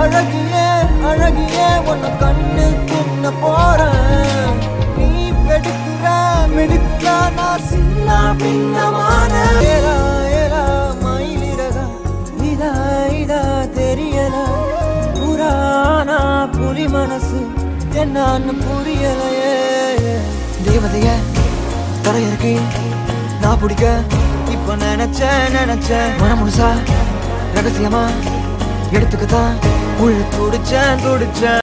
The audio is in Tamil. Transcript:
அழகியே அழகியே உன்னை கண்ணு தின்ன போறேன் நீ வெடுக்குற மிடுக்குற நான் சின்ன பின்னமான ஏலா ஏலா மயிலிறகா இதா இதா தெரியல புறானா புலி மனசு என்னன்னு புரியலையே தேவதைய தரையிறக்கி நான் பிடிக்க இப்ப நினைச்சேன் நினைச்சேன் மனம் முழுசா ரகசியமா எடுத்துக்கத்தான் உள்ள துடிச்சேன் துடிச்சேன்